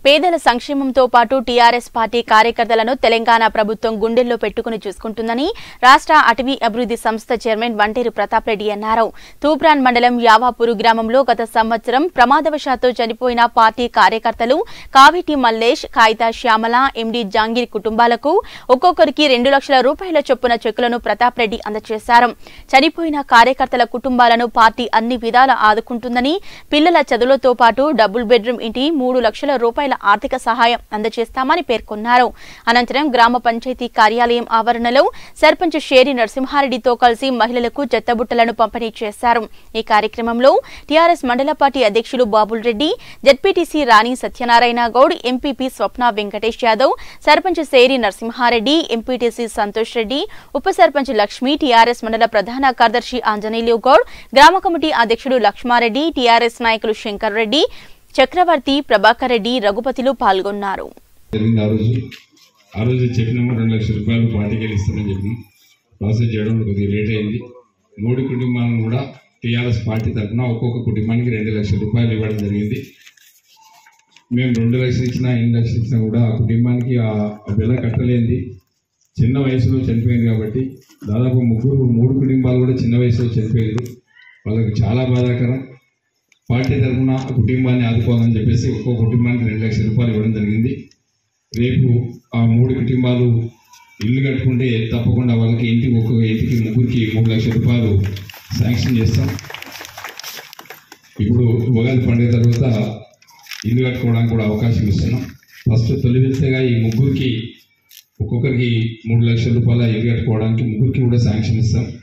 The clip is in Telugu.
పేదల సంక్షేమంతో పాటు టీఆర్ఎస్ పార్టీ కార్యకర్తలను తెలంగాణ ప్రభుత్వం గుండెల్లో పెట్టుకుని చూసుకుంటుందని రాష్ట్ర అటవీ అభివృద్ధి సంస్థ చైర్మన్ వంటేరు ప్రతాప్ రెడ్డి అన్నారు తూప్రాన్ మండలం యావాపూరు గ్రామంలో గత సంవత్సరం ప్రమాదవశాత్తు చనిపోయిన పార్టీ కార్యకర్తలు కావిటి మల్లేష్ కాయితా శ్యామల ఎండి జాంగీర్ కుటుంబాలకు ఒక్కొక్కరికి రెండు లక్షల రూపాయల చొప్పున చెక్కులను ప్రతాప్ రెడ్డి అందజేశారు చనిపోయిన కార్యకర్తల కుటుంబాలను పార్టీ అన్ని విధాల ఆదుకుంటుందని పిల్లల చదువులతో పాటు డబుల్ బెడ్రూమ్ ఇంటి మూడు లక్షల రూపాయల ఆర్థిక సహాయం అందజేస్తామని పేర్కొన్నారు అనంతరం గ్రామ పంచాయతీ కార్యాలయం ఆవరణలో సర్పంచ్ షేరి నరసింహారెడ్డితో కలిసి మహిళలకు చెత్తబుట్టలను పంపిణీ చేశారు ఈ కార్యక్రమంలో టీఆర్ఎస్ మండల పార్టీ అధ్యక్షులు Babul Reddy ZPTC Rani Satyanarayana Goud MPP Swapna Venkatesh Yadav sarpanch Seri Narasimhareddy MPTC Santosh Reddy ఉప సర్పంచ్ లక్ష్మి టీఆర్ఎస్ మండల ప్రధాన కార్యదర్శి ఆంజనేయులు గౌడ్ గ్రామ కమిటీ అధ్యక్షుడు లక్ష్మారెడ్డి టీఆర్ఎస్ నాయకులు శంకర్ రెడ్డి చక్రవర్తి ప్రభాకర్ రెడ్డి రఘుపతిలు పాల్గొన్నారు జరిగింది ఆ రోజు ఆ రోజు చెప్పినాము రెండు లక్షల రూపాయలు పార్టీకి వెళ్ళి ఇస్తామని చెప్పినాం ప్రాసెస్ చేయడం కొద్దిగా లేట్ అయింది మూడు కుటుంబాలను కూడా టీఆర్ఎస్ పార్టీ తరఫున ఒక్కొక్క కుటుంబానికి రెండు లక్షల రూపాయలు ఇవ్వడం జరిగింది మేము రెండు లక్షలు ఇచ్చినా ఎన్ని లక్షలు ఇచ్చినా కూడా ఆ కుటుంబానికి ఆ ఆ బిల్ల కట్టలేంది చిన్న వయసులో చనిపోయింది కాబట్టి దాదాపు ముగ్గురు మూడు కుటుంబాలు కూడా చిన్న వయసులో చనిపోయారు వాళ్ళకి చాలా బాధాకరం పార్టీ తరఫున ఆ కుటుంబాన్ని ఆదుకోవాలని చెప్పేసి ఒక్కో కుటుంబానికి రెండు లక్షల రూపాయలు ఇవ్వడం జరిగింది రేపు ఆ మూడు కుటుంబాలు ఇల్లు కట్టుకుంటే తప్పకుండా వాళ్ళకి ఇంటికి ఒక్కొక్క ఇంటికి ముగ్గురికి మూడు లక్షల రూపాయలు శాంక్షన్ చేస్తాం ఇప్పుడు ఉగాది పండుగ తర్వాత ఇల్లు కట్టుకోవడానికి కూడా అవకాశం ఇస్తున్నాం ఫస్ట్ తొలి విడతగా ఈ ముగ్గురికి ఒక్కొక్కరికి మూడు లక్షల రూపాయల ఇల్లు కట్టుకోవడానికి ముగ్గురికి కూడా శాంక్షన్ ఇస్తాం